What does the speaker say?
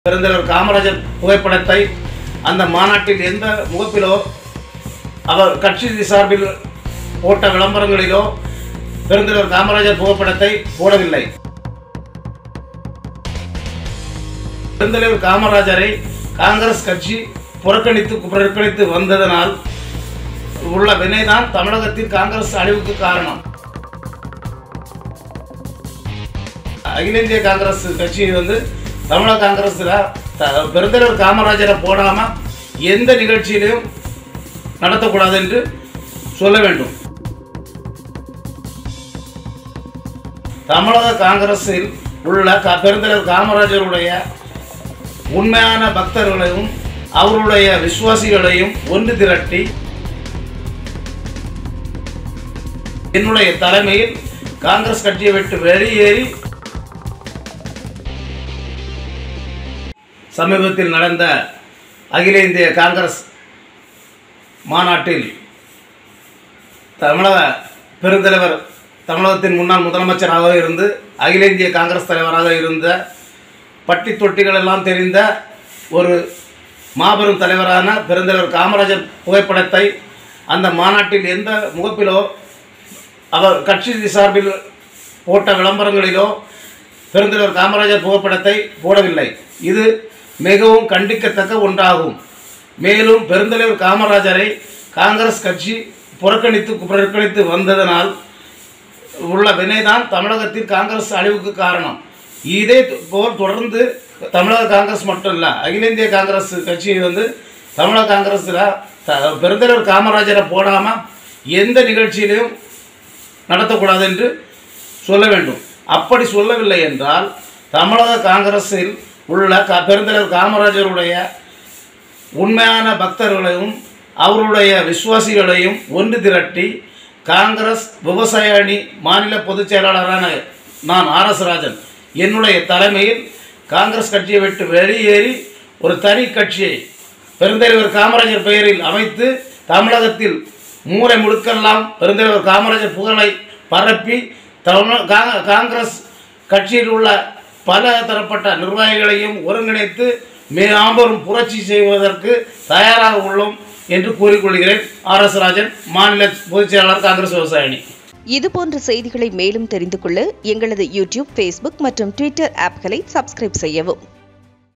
பெருந்தலைவர் காமராஜர் புகைப்படத்தை அந்த மாநாட்டில் எந்த முகப்பிலோ அவர் கட்சி சார்பில் போட்ட விளம்பரங்களிலோ பெருந்தலைவர் காமராஜர் புகைப்படத்தை போடவில்லை பெருந்தலைவர் காமராஜரை காங்கிரஸ் கட்சி புறக்கணித்து புறக்கணித்து வந்ததனால் உள்ள வினைதான் தமிழகத்தில் காங்கிரஸ் அழிவுக்கு காரணம் அகில இந்திய காங்கிரஸ் கட்சி வந்து தமிழக காங்கிரஸ்ல த- பெருந்தலைவர் காமராஜரை போடாம எந்த நிகழ்ச்சியிலையும் நடத்தக்கூடாது என்று சொல்ல வேண்டும் தமிழக காங்கிரஸில் உள்ள க- பெருந்தலைவர் காமராஜருடைய உண்மையான பக்தர்களையும் அவருடைய விசுவாசிகளையும் ஒன்று திரட்டி என்னுடைய தலைமையில் காங்கிரஸ் கட்சியை விட்டு வெளியேறி சமீபத்தில் நடந்த அகில இந்திய காங்கிரஸ் மாநாட்டில் தமிழக பெருந்தலைவர் தமிழகத்தின் முன்னாள் முதலமைச்சராக இருந்து அகில இந்திய காங்கிரஸ் தலைவராக இருந்த பட்டி தொட்டிகள் எல்லாம் தெரிந்த ஒரு மாபெரும் தலைவரான பெருந்தலைவர் காமராஜர் புகைப்படத்தை அந்த மாநாட்டில் எந்த முகப்பிலோ அவர் கட்சி சார்பில் போட்ட விளம்பரங்களிலோ பெருந்தலைவர் காமராஜர் புகைப்படத்தை போடவில்லை இது மிகவும் கண்டிக்கத்தக்க ஒன்றாகும் மேலும் பெருந்தலைவர் காமராஜரை காங்கிரஸ் கட்சி புறக்கணித்து புறக்கணித்து வந்ததனால் உள்ள வினைதான் தமிழகத்தில் காங்கிரஸ் அழிவுக்கு காரணம் இதே போல் தொடர்ந்து தமிழக காங்கிரஸ் மட்டும் இல்லை அகில இந்திய காங்கிரஸ் கட்சி வந்து தமிழக காங்கிரஸில் த- பெருந்தலைவர் காமராஜரை போடாமல் எந்த நிகழ்ச்சியிலையும் நடத்தக்கூடாது என்று சொல்ல வேண்டும் அப்படி சொல்லவில்லை என்றால் தமிழக காங்கிரஸில் உள்ள க பெருந்தலைவர் காமராஜருடைய உண்மையான பக்தர்களையும் அவருடைய விசுவாசிகளையும் ஒன்று திரட்டி காங்கிரஸ் விவசாய அணி மாநில பொதுச் செயலாளரான நான் ஆர் எஸ் ராஜன் என்னுடைய தலைமையில் காங்கிரஸ் கட்சியை விட்டு வெளியேறி ஒரு தனி கட்சியை பெருந்தலைவர் காமராஜர் பெயரில் அமைத்து தமிழகத்தில் மூலை முழுக்கெல்லாம் பெருந்தலைவர் காமராஜர் புகழை பரப்பி தமிழ் கா- காங்கிரஸ் கட்சியில் உள்ள பல தரப்பட்ட நிர்வாகிகளையும் ஒருங்கிணைத்து மாபெரும் புரட்சி செய்வதற்கு தயாராக உள்ளோம் என்று கூறிக்கொள்கிறேன் ஆர் எஸ் ராஜன் மாநில பொதுச் செயலாளர் காங்கிரஸ் விவசாய அணி இதுபோன்ற செய்திகளை மேலும் தெரிந்து கொள்ள எங்களது யூடியூப் ஃபேஸ்புக் மற்றும் ட்விட்டர் ஆப்களை சப்ஸ்கிரைப் செய்யவும்